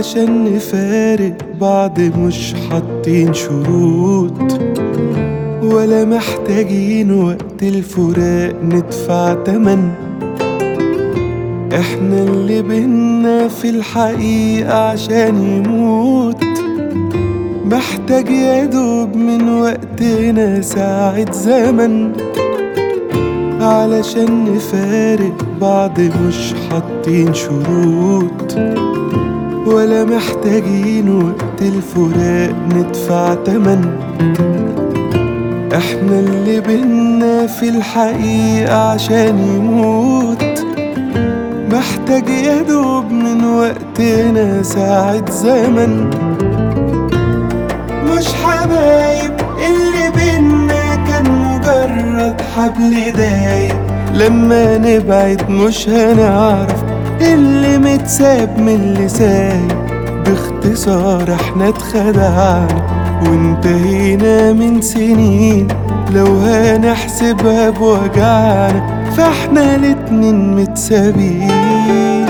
علشان نفارق بعض مش حاطين شروط ولا محتاجين وقت الفراق ندفع تمن احنا اللي بينا في الحقيقة عشان يموت محتاج يدوب من وقتنا ساعة زمن علشان نفارق بعض مش حاطين شروط ولا محتاجين وقت الفراق ندفع تمن احنا اللي بينا في الحقيقة عشان يموت محتاج يدوب من وقتنا ساعة زمن مش حبايب اللي بينا كان مجرد حبل دايب لما نبعد مش هنعرف اللي متساب من اللي سايب باختصار احنا اتخدعنا وانتهينا من سنين لو هنحسبها بوجعنا فاحنا الاتنين متسابين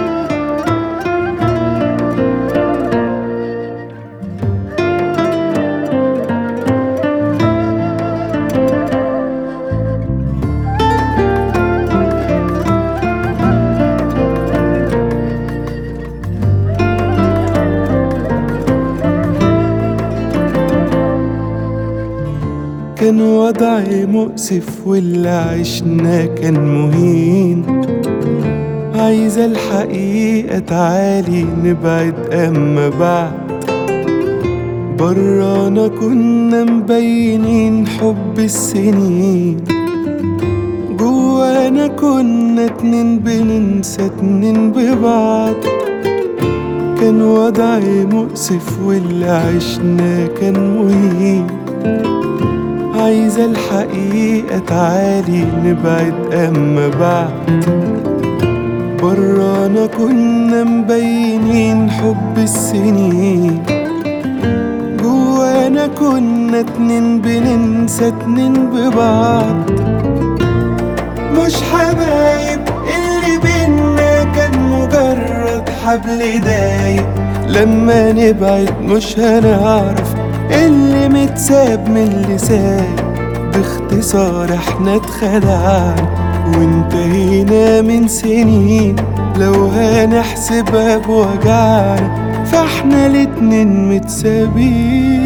كان وضعي مؤسف واللي عشنا كان مهين عايزة الحقيقة تعالي نبعد أما بعد برانا كنا مبينين حب السنين جوانا كنا اتنين بننسى اتنين ببعض كان وضعي مؤسف واللي عشنا كان مهين عايزة الحقيقة تعالي نبعد أما بعد برانا كنا مبينين حب السنين جوانا كنا اتنين بننسى اتنين ببعض مش حبايب اللي بينا كان مجرد حبل دايب لما نبعد مش هنعرف اللي متساب من اللي ساب باختصار احنا اتخدعنا وانتهينا من سنين لو هنحسبها بوجعنا فاحنا الاتنين متسابين